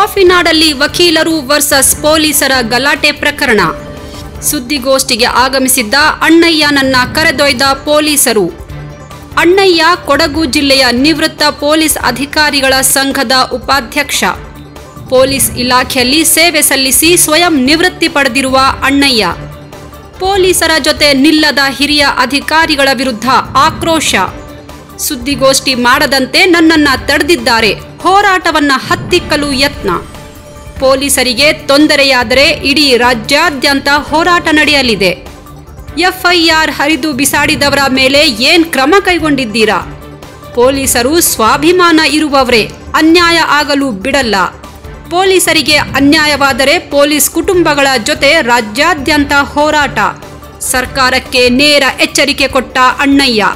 ಕಾಫಿನಾಡಲ್ಲಿ ವಕೀಲರು ವರ್ಸಸ್ ಪೊಲೀಸರ ಗಲಾಟೆ ಪ್ರಕರಣ ಸುದ್ದಿಗೋಷ್ಠಿಗೆ ಆಗಮಿಸಿದ್ದ ಅಣ್ಣಯ್ಯನನ್ನ ಕರೆದೊಯ್ದ ಪೊಲೀಸರು ಅಣ್ಣಯ್ಯ ಕೊಡಗು ಜಿಲ್ಲೆಯ ನಿವೃತ್ತ ಪೊಲೀಸ್ ಅಧಿಕಾರಿಗಳ ಸಂಘದ ಉಪಾಧ್ಯಕ್ಷ ಪೊಲೀಸ್ ಇಲಾಖೆಯಲ್ಲಿ ಸೇವೆ ಸಲ್ಲಿಸಿ ಸ್ವಯಂ ನಿವೃತ್ತಿ ಪಡೆದಿರುವ ಅಣ್ಣಯ್ಯ ಪೊಲೀಸರ ಜೊತೆ ನಿಲ್ಲದ ಹಿರಿಯ ಅಧಿಕಾರಿಗಳ ವಿರುದ್ಧ ಆಕ್ರೋಶ ಸುದ್ದಿಗೋಷ್ಠಿ ಮಾಡದಂತೆ ನನ್ನನ್ನ ತಡೆದಿದ್ದಾರೆ ಹೋರಾಟವನ್ನ ಹತ್ತಿಕ್ಕಲು ಯತ್ನ ಪೊಲೀಸರಿಗೆ ತೊಂದರೆಯಾದರೆ ಇಡೀ ರಾಜ್ಯಾದ್ಯಂತ ಹೋರಾಟ ನಡೆಯಲಿದೆ ಎಫ್ಐಆರ್ ಹರಿದು ಬಿಸಾಡಿದವರ ಮೇಲೆ ಏನ್ ಕ್ರಮ ಕೈಗೊಂಡಿದ್ದೀರಾ ಪೊಲೀಸರು ಸ್ವಾಭಿಮಾನ ಇರುವವರೇ ಅನ್ಯಾಯ ಆಗಲು ಬಿಡಲ್ಲ ಪೊಲೀಸರಿಗೆ ಅನ್ಯಾಯವಾದರೆ ಪೊಲೀಸ್ ಕುಟುಂಬಗಳ ಜೊತೆ ರಾಜ್ಯಾದ್ಯಂತ ಹೋರಾಟ ಸರ್ಕಾರಕ್ಕೆ ನೇರ ಎಚ್ಚರಿಕೆ ಕೊಟ್ಟ ಅಣ್ಣಯ್ಯ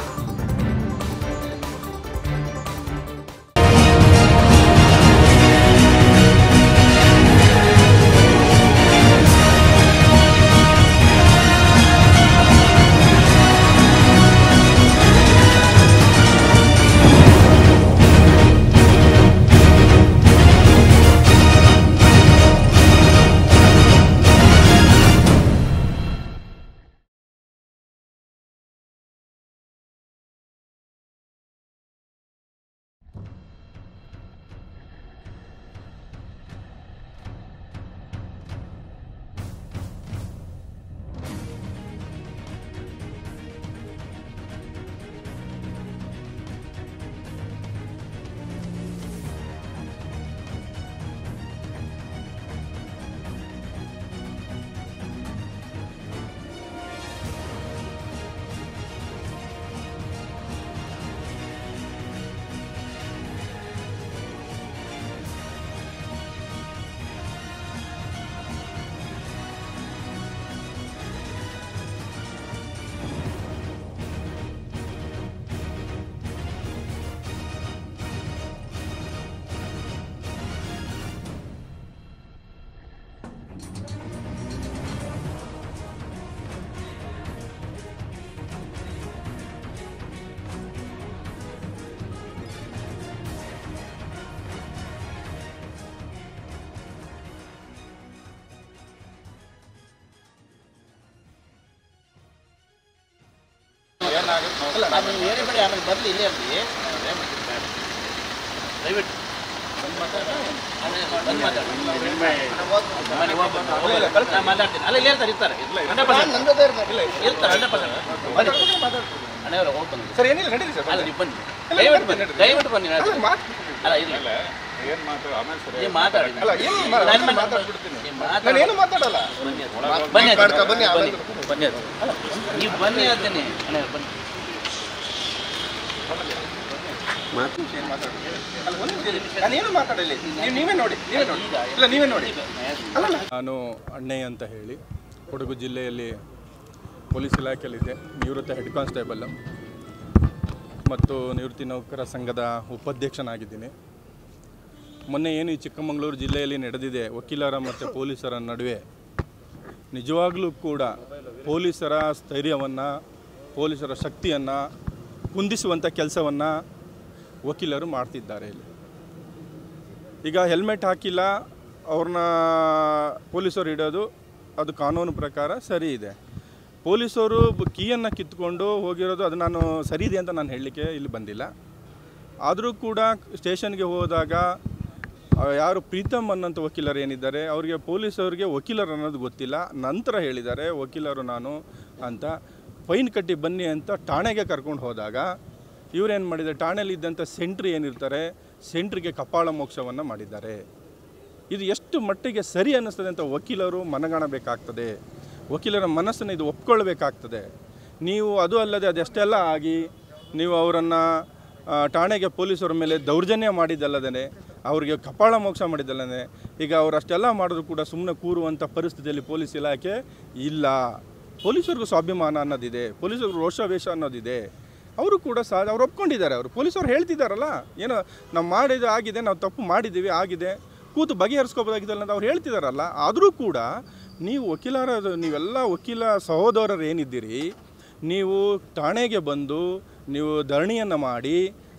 ಅಲ್ಲ ನಾನು ಏನೇ ಬೇಡ ಆಮೇಲೆ ಬರಲಿ ಇಲ್ಲೇ ಇರಲಿ ದಯವಿಟ್ಟು ಬಂದು ಮಾತಾಡಿ ಬಂದು ಮಾತಾಡಿ ಮನೆ ಹೋಗ್ಬಂದು. ನಾನು ಮಾತಾಡ್ತೀನಿ ಅಲ್ಲ ಇಲ್ಲೇ ಇರ್ತಾರೆ ಇರ್ತಾರೆ ಹಂಡ್ರೆಡ್ ಪರ್ಸೆಂಟ್ ಇರ್ತಾರೆ ಹಂಡ್ರೆಡ್ ಪರ್ಸೆಂಟ್ ಬನ್ನಿ ಹಣೆಯವರು ಹೋಗಿ ಬನ್ನಿ ಸರ್ ಏನಿಲ್ಲ ನಡೀರಿ ಸರ್ ಅಲ್ಲ ನೀವು ಬನ್ನಿ ದಯವಿಟ್ಟು ಬನ್ನಿ ದಯವಿಟ್ಟು ಬನ್ನಿ ನಾನು ಅಲ್ಲ, ಮಾತ್- ಅಲ್ಲ ಇರಲಿ ಏನ್ ಮಾತು ಆಮೇಲೆ ಸರಿ ನೀವು ಮಾತಾಡಿ ಅಲ್ಲ ಏನು ಮಾ- ನಾನು ಮಾತಾಡ್ಬಿಡ್ತೀನಿ ಮಾತಾಡ್ಬಿಡ್ತೀನಿ ನೀವು ನಾನು ಮಾತಾಡಿ ಏನು ಮಾತಾಡಲ್ಲ ಬನ್ನಿ ಅದು. ಬನ್ನಿ ಅದು. ಮಾಡ್ಕೊ, ಬನ್ನಿ, ಬನ್ನಿ ಆಮೇಲೆ. ಬನ್ನಿ ಅದು. ಅಲ್ಲ ನೀವು ಬನ್ನಿ ಹೇಳ್ತೀನಿ ಅಣ್ಣ ಬನ್ನಿ ಏನ್ ಮಾತಾಡ್ತೀನಿ ಅಲ್ಲ ಒಂದು ನಾನು ಏನು ಮಾತಾಡಲ್ಲ ನೀವು ನೀವೇ ನೋಡಿ ನೀವೇ ನೋಡಿ ಇಲ್ಲ ನೀವೇ ನೋಡಿ ಅಲ್ಲ ನಾನು ಅಣ್ಣಯ್ಯ ಅಂತ ಹೇಳಿ ಕೊಡಗು ಜಿಲ್ಲೆಯಲ್ಲಿ ಪೊಲೀಸ್ ಇಲಾಖೆಯಲ್ಲಿದ್ದೆ ನಿವೃತ್ತ ಹೆಡ್ ಕಾನ್ಸ್ಟೇಬಲ್ ಮತ್ತು ನಿವೃತ್ತಿ ನೌಕರ ಸಂಘದ ಉಪಾಧ್ಯಕ್ಷನಾಗಿದ್ದೀನಿ ಮೊನ್ನೆ ಏನು ಈ ಚಿಕ್ಕಮಗಳೂರು ಜಿಲ್ಲೆಯಲ್ಲಿ ನಡೆದಿದೆ ವಕೀಲರ ಮತ್ತು ಪೊಲೀಸರ ನಡುವೆ ನಿಜವಾಗಲೂ ಕೂಡ ಪೊಲೀಸರ ಸ್ಥೈರ್ಯವನ್ನು ಪೊಲೀಸರ ಶಕ್ತಿಯನ್ನು ಕುಂದಿಸುವಂಥ ಕೆಲಸವನ್ನು ವಕೀಲರು ಮಾಡ್ತಿದ್ದಾರೆ ಇಲ್ಲಿ ಈಗ ಹೆಲ್ಮೆಟ್ ಹಾಕಿಲ್ಲ ಅವ್ರನ್ನ ಪೊಲೀಸರು ಇಡೋದು ಅದು ಕಾನೂನು ಪ್ರಕಾರ ಸರಿ ಇದೆ ಪೊಲೀಸರು ಕೀಯನ್ನು ಕಿತ್ಕೊಂಡು ಹೋಗಿರೋದು ಅದು ನಾನು ಸರಿ ಇದೆ ಅಂತ ನಾನು ಹೇಳಲಿಕ್ಕೆ ಇಲ್ಲಿ ಬಂದಿಲ್ಲ ಆದರೂ ಕೂಡ ಸ್ಟೇಷನ್ಗೆ ಹೋದಾಗ ಆ, ಯಾರು ಪ್ರೀತಮ್ ಅನ್ನೋಂಥ ವಕೀಲರು ಏನಿದ್ದಾರೆ ಅವರಿಗೆ ಪೊಲೀಸರಿಗೆ ವಕೀಲರು ಅನ್ನೋದು ಗೊತ್ತಿಲ್ಲ ನಂತರ ಹೇಳಿದ್ದಾರೆ ವಕೀಲರು ನಾನು ಅಂತ ಫೈನ್ ಕಟ್ಟಿ ಬನ್ನಿ ಅಂತ ಠಾಣೆಗೆ ಕರ್ಕೊಂಡು ಹೋದಾಗ ಇವರೇನು ಮಾಡಿದ್ದಾರೆ ಠಾಣೆಯಲ್ಲಿ ಇದ್ದಂಥ ಸೆಂಟ್ರಿ ಏನಿರ್ತಾರೆ ಸೆಂಟ್ರಿಗೆ ಕಪಾಳ ಮೋಕ್ಷವನ್ನು ಮಾಡಿದ್ದಾರೆ ಇದು ಎಷ್ಟು ಮಟ್ಟಿಗೆ ಸರಿ ಅನ್ನಿಸ್ತದೆ ಅಂತ ವಕೀಲರು ಮನಗಾಣಬೇಕಾಗ್ತದೆ ವಕೀಲರ ಮನಸ್ಸನ್ನು ಇದು ಒಪ್ಕೊಳ್ಬೇಕಾಗ್ತದೆ ನೀವು ಅದು ಅಲ್ಲದೆ ಅದೆಷ್ಟೆಲ್ಲ ಆಗಿ ನೀವು ಅವರನ್ನು ಠಾಣೆಗೆ ಪೊಲೀಸರ ಮೇಲೆ ದೌರ್ಜನ್ಯ ಮಾಡಿದ್ದಲ್ಲದೇ ಅವರಿಗೆ ಕಪಾಳ ಮೋಕ್ಷ ಮಾಡಿದ್ದಲ್ಲದೆ ಈಗ ಅವರು ಅಷ್ಟೆಲ್ಲ ಮಾಡಿದ್ರು ಕೂಡ ಸುಮ್ಮನೆ ಕೂರುವಂಥ ಪರಿಸ್ಥಿತಿಯಲ್ಲಿ ಪೊಲೀಸ್ ಇಲಾಖೆ ಇಲ್ಲ ಪೊಲೀಸರಿಗೂ ಸ್ವಾಭಿಮಾನ ಅನ್ನೋದಿದೆ ಪೊಲೀಸರಿಗೂ ರೋಷಾವೇಶ ಅನ್ನೋದಿದೆ ಅವರು ಕೂಡ ಸಹ ಅವ್ರು ಒಪ್ಕೊಂಡಿದ್ದಾರೆ ಅವರು ಪೊಲೀಸರು ಹೇಳ್ತಿದ್ದಾರಲ್ಲ ಏನೋ ನಾವು ಮಾಡಿದ ಆಗಿದೆ ನಾವು ತಪ್ಪು ಮಾಡಿದ್ದೀವಿ ಆಗಿದೆ ಕೂತು ಬಗೆಹರಿಸ್ಕೋಬೋದಾಗಿದ್ದಲ್ಲ ಅಂತ ಅವ್ರು ಹೇಳ್ತಿದ್ದಾರಲ್ಲ ಆದರೂ ಕೂಡ ನೀವು ವಕೀಲರ ನೀವೆಲ್ಲ ವಕೀಲ ಸಹೋದರರು ಏನಿದ್ದೀರಿ ನೀವು ಠಾಣೆಗೆ ಬಂದು ನೀವು ಧರಣಿಯನ್ನು ಮಾಡಿ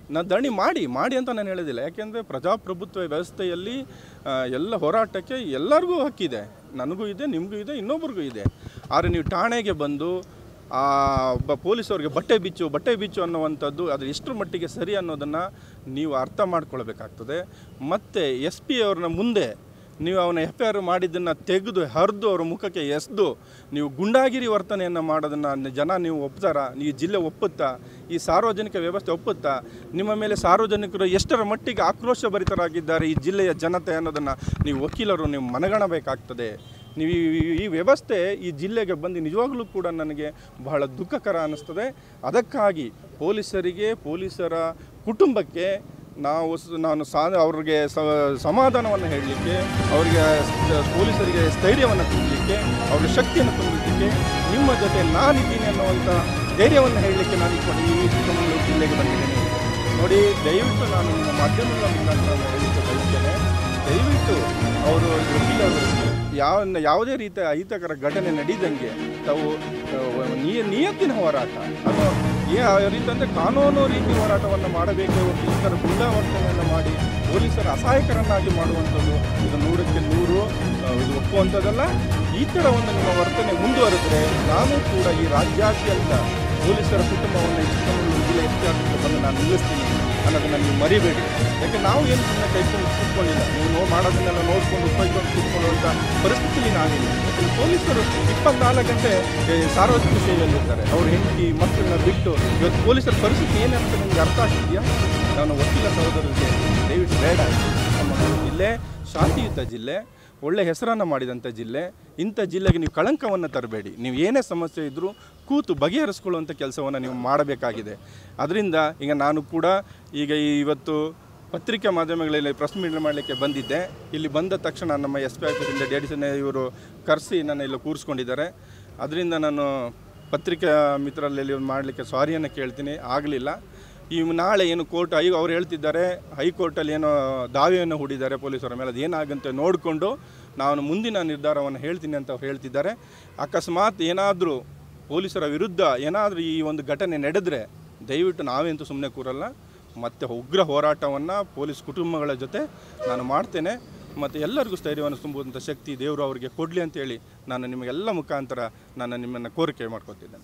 ನಾ ಧರಣಿ ಮಾಡಿ ಮಾಡಿ ಅಂತ ನಾನು ಹೇಳೋದಿಲ್ಲ ಯಾಕೆಂದರೆ ಪ್ರಜಾಪ್ರಭುತ್ವ ವ್ಯವಸ್ಥೆಯಲ್ಲಿ ಆ, ಎಲ್ಲ ಹೋರಾಟಕ್ಕೆ ಎಲ್ಲರಿಗೂ ಹಕ್ಕಿದೆ ನನಗೂ ಇದೆ ನಿಮಗೂ ಇದೆ ಇನ್ನೊಬ್ರಿಗೂ ಇದೆ ಆದರೆ ನೀವು ಠಾಣೆಗೆ ಬಂದು ಆ ಒಬ್ಬ ಪೊಲೀಸವ್ರಿಗೆ ಬಟ್ಟೆ ಬಿಚ್ಚು ಬಟ್ಟೆ ಬಿಚ್ಚು ಅನ್ನುವಂಥದ್ದು ಅದು ಎಷ್ಟರ ಮಟ್ಟಿಗೆ ಸರಿ ಅನ್ನೋದನ್ನು ನೀವು ಅರ್ಥ ಮಾಡ್ಕೊಳ್ಬೇಕಾಗ್ತದೆ ಮತ್ತು ಎಸ್ ಪಿ ಅವ್ರನ್ನ ಮುಂದೆ ನೀವು ಅವನ ಎಫ್ ಐ ಆರ್ ಮಾಡಿದ್ದನ್ನು ತೆಗೆದು ಹರಿದು ಅವ್ರ ಮುಖಕ್ಕೆ ಎಸೆದು ನೀವು ಗುಂಡಾಗಿರಿ ವರ್ತನೆಯನ್ನು ಮಾಡೋದನ್ನು ಜನ ನೀವು ಒಪ್ತಾರ ಈ ಜಿಲ್ಲೆ ಒಪ್ಪುತ್ತಾ ಈ ಸಾರ್ವಜನಿಕ ವ್ಯವಸ್ಥೆ ಒಪ್ಪುತ್ತಾ ನಿಮ್ಮ ಮೇಲೆ ಸಾರ್ವಜನಿಕರು ಎಷ್ಟರ ಮಟ್ಟಿಗೆ ಆಕ್ರೋಶ ಭರಿತರಾಗಿದ್ದಾರೆ ಈ ಜಿಲ್ಲೆಯ ಜನತೆ ಅನ್ನೋದನ್ನು ನೀವು ವಕೀಲರು ನೀವು ಮನಗಣಬೇಕಾಗ್ತದೆ ನೀವು ಈ- ಈ ವ್ಯವಸ್ಥೆ ಈ ಜಿಲ್ಲೆಗೆ ಬಂದು ನಿಜವಾಗ್ಲೂ ಕೂಡ ನನಗೆ ಬಹಳ ದುಃಖಕರ ಅನ್ನಿಸ್ತದೆ ಅದಕ್ಕಾಗಿ ಪೊಲೀಸರಿಗೆ ಪೊಲೀಸರ ಕುಟುಂಬಕ್ಕೆ ನಾವು ಸ- ನಾನು ಸಾ ಅವ್ರಿಗೆ ಸ ಸಮಾಧಾನವನ್ನು ಹೇಳಲಿಕ್ಕೆ ಅವರಿಗೆ ಸ- ಪೊಲೀಸರಿಗೆ ಸ್ಥೈರ್ಯವನ್ನು ತುಂಬಲಿಕ್ಕೆ ಅವ್ರಿಗೆ ಶಕ್ತಿಯನ್ನು ತುಂಬಲಿಕ್ಕೆ ನಿಮ್ಮ ಜೊತೆ ನಾನಿದ್ದೀನಿ ಅನ್ನುವಂಥ ಧೈರ್ಯವನ್ನು ಹೇಳಲಿಕ್ಕೆ ನಾನು ಈ ಈ ಚಿಕ್ಕಮಗಳೂರು ಜಿಲ್ಲೆಗೆ ಬಂದಿದ್ದೇನೆ ನೋಡಿ ದಯವಿಟ್ಟು ನಾನು ನಿಮ್ಮ ಮಾಧ್ಯಮಗಳ ಮುಖಾಂತರ ನಾನು ಹೇಳಲಿಕ್ಕೆ ಬಯಸ್ತೇನೆ ದಯವಿಟ್ಟು ಅವರು ವಕೀಲರು ಯಾವ ಯಾವುದೇ ರೀತಿಯ ಅಹಿತಕರ ಘಟನೆ ನಡೀದಂಗೆ ತಾವು ಆ, ನಿಯ ನಿಯತ್ತಿನ ಹೋರಾಟ ಅದು ಯಾವ ರೀತಿ ಅಂದರೆ ಕಾನೂನು ರೀತಿ ಹೋರಾಟವನ್ನು ಮಾಡಬೇಕು ವಕೀಲರ ಗುಂಡಾವರ್ತನೆಯನ್ನು ಮಾಡಿ ಪೊಲೀಸರ ಅಸಹಾಯಕರನ್ನಾಗಿ ಮಾಡುವಂಥದ್ದು ಇದು ನೂರಕ್ಕೆ ನೂರು ಆ, ಇದು ಒಪ್ಪುವಂಥದ್ದಲ್ಲ ಈ ಥರ ಒಂದು ನಿಮ್ಮ ವರ್ತನೆ ಮುಂದುವರೆದರೆ ನಾನು ಕೂಡ ಈ ರಾಜ್ಯಾದ್ಯಂತ ಪೊಲೀಸರ ಕುಟುಂಬವನ್ನು ಈ ಚಿಕ್ಕಮಗಳೂರು ಜಿಲ್ಲೆ ಹೆಚ್ಚಾಗಿ ಬಂದು ನಾನು ನಿಲ್ಲಿಸ್ತೀನಿ ಅನ್ನೋದನ್ನ ನೀವು ಮರಿಬೇಡಿ ಯಾಕೆ ನಾವು ಏನು ಸುಮ್ಮನೆ ಕೈಕೊಂಡು ಕೂತ್ಕೊಂಡಿಲ್ಲ ನೀವು ನೋ ಮಾಡೋದನ್ನೆಲ್ಲ ನೋಡ್ಕೊಂಡು ಉಪಯೋಗಿಸ್ಕೊಂಡು ಕೂತ್ಕೊಳ್ಳುವಂಥ ಪರಿಸ್ಥಿತಿಲಿ ನಾವಿಲ್ಲ ಯಾಕಂದ್ರೆ ಪೊಲೀಸರು ಇಪ್ಪತ್ನಾಲ್ಕು ಗಂಟೆ ಏ, ಸಾರ್ವಜನಿಕ ಸೇವೆಯಲ್ಲಿರ್ತಾರೆ ಅವ್ರ ಹೆಂಡತಿ ಮಕ್ಕಳನ್ನ ಬಿಟ್ಟು ಇವತ್ತು ಪೊಲೀಸರ ಪರಿಸ್ಥಿತಿ ಏನಂತ ನಿಮ್ಗೆ ಅರ್ಥ ಆಗ್ತಿದೆಯಾ ನಾನು ವಕೀಲ ಸಹೋದರರಿಗೆ ದಯವಿಟ್ಟು ಬೇಡ ನಮ್ಮ ಜಿಲ್ಲೆ ಶಾಂತಿಯುತ ಜಿಲ್ಲೆ ಒಳ್ಳೆ ಹೆಸರನ್ನು ಮಾಡಿದಂಥ ಜಿಲ್ಲೆ ಇಂಥ ಜಿಲ್ಲೆಗೆ ನೀವು ಕಳಂಕವನ್ನು ತರಬೇಡಿ ನೀವು ಏನೇ ಸಮಸ್ಯೆ ಇದ್ದರೂ ಕೂತು ಬಗೆಹರಿಸ್ಕೊಳ್ಳುವಂಥ ಕೆಲಸವನ್ನು ನೀವು ಮಾಡಬೇಕಾಗಿದೆ ಅದರಿಂದ ಈಗ ನಾನು ಕೂಡ ಈಗ ಈ ಇವತ್ತು ಪತ್ರಿಕಾ ಮಾಧ್ಯಮಗಳಲ್ಲಿ ಪ್ರೆಸ್ ಮೀಟ್ ಮಾಡಲಿಕ್ಕೆ ಬಂದಿದ್ದೆ ಇಲ್ಲಿ ಬಂದ ತಕ್ಷಣ ನಮ್ಮ ಎಸ್ ಪಿ ಆಫೀಸಿಂದ ಡಿ ಡಿ ಇವರು ಕರೆಸಿ ನನ್ನ ಇಲ್ಲಿ ಕೂರಿಸ್ಕೊಂಡಿದ್ದಾರೆ ಅದರಿಂದ ನಾನು ಪತ್ರಿಕಾ ಮಿತ್ರರಲ್ಲಿ ಮಾಡಲಿಕ್ಕೆ ಸಾರಿಯನ್ನು ಕೇಳ್ತೀನಿ ಆಗಲಿಲ್ಲ ಈ ನಾಳೆ ಏನು ಕೋರ್ಟ್ ಐ ಅವ್ರು ಹೇಳ್ತಿದ್ದಾರೆ ಹೈಕೋರ್ಟಲ್ಲಿ ಏನೋ ದಾವೆಯನ್ನು ಹೂಡಿದ್ದಾರೆ ಪೊಲೀಸರ ಮೇಲೆ ಅದು ಏನಾಗಂತೆ ನೋಡಿಕೊಂಡು ನಾನು ಮುಂದಿನ ನಿರ್ಧಾರವನ್ನು ಹೇಳ್ತೀನಿ ಅಂತ ಅವ್ರು ಹೇಳ್ತಿದ್ದಾರೆ ಅಕಸ್ಮಾತ್ ಏನಾದರೂ ಪೊಲೀಸರ ವಿರುದ್ಧ ಏನಾದರೂ ಈ ಒಂದು ಘಟನೆ ನಡೆದರೆ ದಯವಿಟ್ಟು ನಾವಂತೂ ಸುಮ್ಮನೆ ಕೂರಲ್ಲ ಮತ್ತು ಉಗ್ರ ಹೋರಾಟವನ್ನು ಪೊಲೀಸ್ ಕುಟುಂಬಗಳ ಜೊತೆ ನಾನು ಮಾಡ್ತೇನೆ ಮತ್ತು ಎಲ್ಲರಿಗೂ ಸ್ಥೈರ್ಯವನ್ನು ತುಂಬುವಂಥ ಶಕ್ತಿ ದೇವರು ಅವರಿಗೆ ಕೊಡಲಿ ಅಂತೇಳಿ ನಾನು ನಿಮಗೆಲ್ಲ ಮುಖಾಂತರ ನಾನು ನಿಮ್ಮನ್ನು ಕೋರಿಕೆ ಮಾಡ್ಕೊತಿದ್ದೇನೆ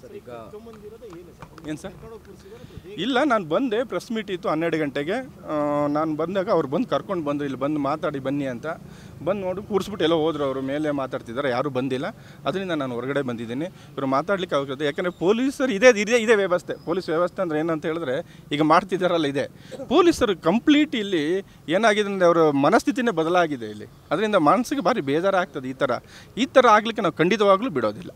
ಏನು ಸರ್ ಇಲ್ಲ ನಾನು ಬಂದೆ ಪ್ರೆಸ್ ಮೀಟ್ ಇತ್ತು ಹನ್ನೆರಡು ಗಂಟೆಗೆ ಆ, ನಾನು ಬಂದಾಗ ಅವ್ರು ಬಂದು ಕರ್ಕೊಂಡು ಬಂದರು ಇಲ್ಲಿ ಬಂದು ಮಾತಾಡಿ ಬನ್ನಿ ಅಂತ ಬಂದು ನೋಡಿ ಕೂರಿಸ್ಬಿಟ್ಟು ಎಲ್ಲೋ ಹೋದ್ರು ಅವರು ಮೇಲೆ ಮಾತಾಡ್ತಿದ್ದಾರೆ ಯಾರೂ ಬಂದಿಲ್ಲ ಅದರಿಂದ ನಾನು ಹೊರಗಡೆ ಬಂದಿದ್ದೀನಿ ಇವರು ಮಾತಾಡ್ಲಿಕ್ಕೆ ಆಗುತ್ತೆ ಯಾಕಂದರೆ ಪೊಲೀಸರು ಇದೇ ಇದೇ ಇದೇ ವ್ಯವಸ್ಥೆ ಪೊಲೀಸ್ ವ್ಯವಸ್ಥೆ ಅಂದರೆ ಏನಂತ ಹೇಳಿದ್ರೆ ಈಗ ಮಾಡ್ತಿದ್ದಾರಲ್ಲ ಇದೆ ಪೊಲೀಸರು ಕಂಪ್ಲೀಟ್ ಇಲ್ಲಿ ಏನಾಗಿದೆ ಅಂದರೆ ಅವರ ಮನಸ್ಥಿತಿನೇ ಬದಲಾಗಿದೆ ಇಲ್ಲಿ ಅದರಿಂದ ಮನಸ್ಸಿಗೆ ಭಾರಿ ಬೇಜಾರಾಗ್ತದೆ ಈ ಥರ ಈ ಥರ ಆಗಲಿಕ್ಕೆ ನಾವು ಖಂಡಿತವಾಗ್ಲೂ ಬಿಡೋದಿಲ್ಲ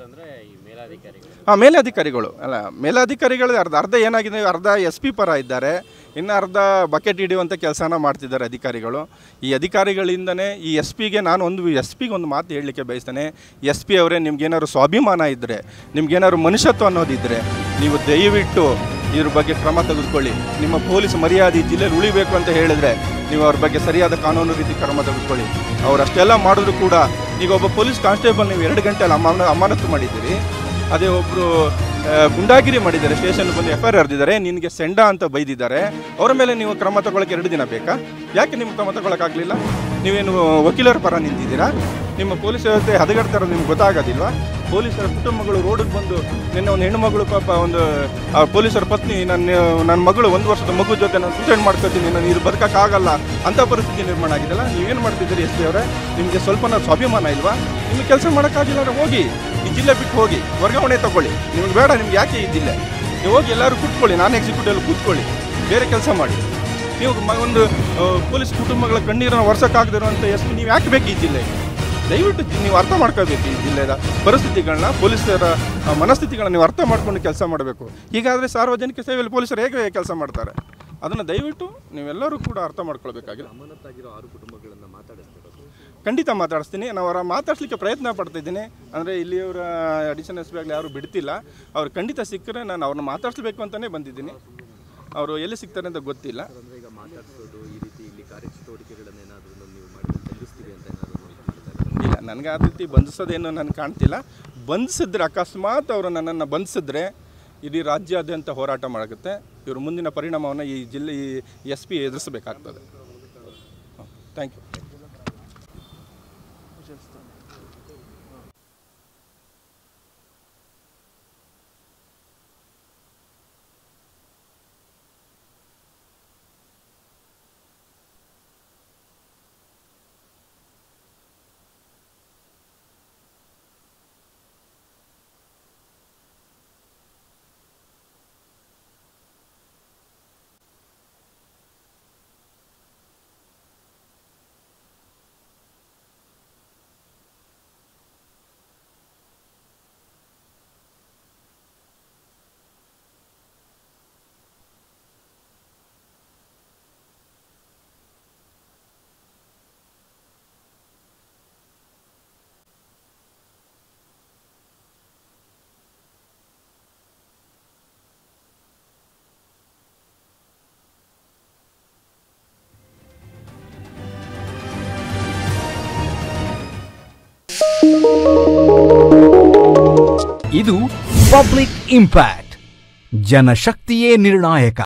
ಹಾಂ ಮೇಲಧಿಕಾರಿಗಳು ಅಲ್ಲ ಮೇಲಧಿಕಾರಿಗಳು ಅರ್ಧ ಅರ್ಧ ಏನಾಗಿದೆ ಅರ್ಧ ಎಸ್ ಪಿ ಪರ ಇದ್ದಾರೆ ಇನ್ನು ಅರ್ಧ ಬಕೆಟ್ ಹಿಡಿಯುವಂಥ ಕೆಲಸನ ಮಾಡ್ತಿದ್ದಾರೆ ಅಧಿಕಾರಿಗಳು ಈ ಅಧಿಕಾರಿಗಳಿಂದನೇ ಈ ಎಸ್ ಪಿಗೆ ನಾನು ಒಂದು ಎಸ್ ಪಿಗೆ ಒಂದು ಮಾತು ಹೇಳಲಿಕ್ಕೆ ಬಯಸ್ತೇನೆ ಎಸ್ ಪಿ ಅವರೇ ನಿಮ್ಗೇನಾದ್ರು ಸ್ವಾಭಿಮಾನ ಇದ್ದರೆ ನಿಮ್ಗೇನಾದ್ರು ಮನುಷ್ಯತ್ವ ಅನ್ನೋದಿದ್ದರೆ ನೀವು ದಯವಿಟ್ಟು ಇದ್ರ ಬಗ್ಗೆ ಕ್ರಮ ತೆಗೆದುಕೊಳ್ಳಿ ನಿಮ್ಮ ಪೊಲೀಸ್ ಮರ್ಯಾದೆ ಈ ಜಿಲ್ಲೆಯಲ್ಲಿ ಉಳಿಬೇಕು ಅಂತ ಹೇಳಿದ್ರೆ ನೀವು ಅವ್ರ ಬಗ್ಗೆ ಸರಿಯಾದ ಕಾನೂನು ರೀತಿ ಕ್ರಮ ತೆಗೆದುಕೊಳ್ಳಿ ಅವ್ರು ಅಷ್ಟೆಲ್ಲ ಮಾಡಿದ್ರು ಕೂಡ ಈಗ ಒಬ್ಬ ಪೊಲೀಸ್ ಕಾನ್ಸ್ಟೇಬಲ್ ನೀವು ಎರಡು ಗಂಟೆ ಅಮಾನ ಅಮಾನತು ಮಾಡಿದ್ದೀರಿ ಅದೇ ಒಬ್ಬರು ಗುಂಡಾಗಿರಿ ಮಾಡಿದ್ದಾರೆ ಸ್ಟೇಷನ್ ಬಂದು ಎಫ್ ಐ ಆರ್ ಹರಿದಿದ್ದಾರೆ ನಿನಗೆ ಸೆಂಡ ಅಂತ ಬೈದಿದ್ದಾರೆ ಅವರ ಮೇಲೆ ನೀವು ಕ್ರಮ ತಗೊಳ್ಳೋಕೆ ಎರಡು ದಿನ ಬೇಕಾ ಯಾಕೆ ನೀವು ಕ್ರಮ ತಗೊಳ್ಳೋಕ್ಕಾಗಲಿಲ್ಲ ನೀವೇನು ವಕೀಲರ ಪರ ನಿಂತಿದ್ದೀರಾ ನಿಮ್ಮ ಪೊಲೀಸ್ ವ್ಯವಸ್ಥೆ ಹದಗೆಡ್ತಾರ ನಿಮ್ಗೆ ಗೊತ್ತಾಗೋದಿಲ್ವಾ ಪೊಲೀಸರ ಕುಟುಂಬಗಳು ರೋಡಿಗೆ ಬಂದು ನಿನ್ನೆ ಒಂದು ಹೆಣ್ಣುಮಗಳು ಪಾಪ ಒಂದು ಆ ಪೊಲೀಸರ ಪತ್ನಿ ನನ್ನ ನನ್ನ ಮಗಳು ಒಂದು ವರ್ಷದ ಮಗು ಜೊತೆ ನಾನು ಸೂಸೈಡ್ ಮಾಡ್ಕೊತೀನಿ ನಾನು ಇದು ಬದುಕೋಕ್ಕಾಗಲ್ಲ ಅಂಥ ಪರಿಸ್ಥಿತಿ ನಿರ್ಮಾಣ ಆಗಿದೆಲ್ಲ ನೀವೇನು ಮಾಡ್ತಿದ್ದೀರಿ ಎಸ್ ಪಿ ಅವರೇ ನಿಮಗೆ ಸ್ವಲ್ಪ ಸ್ವಾಭಿಮಾನ ಇಲ್ವಾ ನಿಮಗೆ ಕೆಲಸ ಮಾಡೋಕ್ಕಾಗಿಲ್ಲ ಅಂದ್ರೆ ಹೋಗಿ ಈ ಜಿಲ್ಲೆ ಬಿಟ್ಟು ಹೋಗಿ ವರ್ಗಾವಣೆ ತಗೊಳ್ಳಿ ನಿಮ್ಗೆ ಬೇಡ ನಿಮ್ಗೆ ಯಾಕೆ ಈ ಜಿಲ್ಲೆ ನೀವು ಹೋಗಿ ಎಲ್ಲರೂ ಕೂತ್ಕೊಳ್ಳಿ ನಾನು ಎಕ್ಸಿಕ್ಯೂಟಿವ್ ಕೂತ್ಕೊಳ್ಳಿ ಬೇರೆ ಕೆಲಸ ಮಾಡಿ ನೀವು ಮ- ಒಂದು ಆ, ಪೊಲೀಸ್ ಕುಟುಂಬಗಳ ಕಣ್ಣೀರನ್ನು ವರ್ಷಕ್ಕಾಗದಿರುವಂಥ ಎಸ್ ಪಿ ನೀವು ಯಾಕೆ ಬೇಕು ಈ ಜಿಲ್ಲೆಗೆ ದಯವಿಟ್ಟು ಜಿ- ನೀವು ಅರ್ಥ ಮಾಡ್ಕೋಬೇಕು ಈ ಜಿಲ್ಲೆಯ ಪರಿಸ್ಥಿತಿಗಳನ್ನ ಪೊಲೀಸರ ಆ, ಮನಸ್ಥಿತಿಗಳನ್ನ ನೀವು ಅರ್ಥ ಮಾಡ್ಕೊಂಡು ಕೆಲಸ ಮಾಡಬೇಕು ಹೀಗಾದರೆ ಸಾರ್ವಜನಿಕ ಸೇವೆಯಲ್ಲಿ ಪೊಲೀಸರು ಹೇಗೆ ಕೆಲಸ ಮಾಡ್ತಾರೆ ಅದನ್ನು ದಯವಿಟ್ಟು ನೀವೆಲ್ಲರೂ ಕೂಡ ಅರ್ಥ ಮಾಡ್ಕೊಳ್ಬೇಕಾಗಿದೆ ಖಂಡಿತ ಮಾತಾಡಿಸ್ತೀನಿ ನಾವು ಅವರ ಮಾತಾಡ್ಸ್ಲಿಕ್ಕೆ ಪ್ರಯತ್ನ ಪಡ್ತಿದ್ದೀನಿ ಅಂದರೆ ಇಲ್ಲಿಯವರ ಅಡಿಷನಲ್ ಎಸ್ ಪಿ ಆಗಲಿ ಯಾರು ಬಿಡ್ತಿಲ್ಲ ಅವ್ರು ಖಂಡಿತ ಸಿಕ್ಕರೆ ನಾನು ಅವ್ರನ್ನ ಮಾತಾಡಿಸ್ಬೇಕು ಅಂತಲೇ ಬಂದಿದ್ದೀನಿ ಅವರು ಎಲ್ಲಿ ಸಿಗ್ತಾರೆ ಅಂತ ಗೊತ್ತಿಲ್ಲ ಇಲ್ಲ ನನಗೆ ಆ ರೀತಿ ಬಂಧಿಸೋದೇನು ನನಗೆ ಕಾಣ್ತಿಲ್ಲ ಬಂಧಿಸಿದ್ರೆ ಅಕಸ್ಮಾತ್ ಅವರು ನನ್ನನ್ನು ಬಂಧಿಸಿದ್ರೆ ಇಡೀ ರಾಜ್ಯಾದ್ಯಂತ ಹೋರಾಟ ಮಾಡಾಗುತ್ತೆ ಇವರು ಮುಂದಿನ ಪರಿಣಾಮವನ್ನು ಈ ಜಿಲ್ಲೆ ಈ ಎಸ್ ಪಿ ಎದುರಿಸಬೇಕಾಗ್ತದೆ ಥ್ಯಾಂಕ್ ಯು ಇದು ಪಬ್ಲಿಕ್ ಇಂಪ್ಯಾಕ್ಟ್ ಜನಶಕ್ತಿಯೇ ನಿರ್ಣಾಯಕ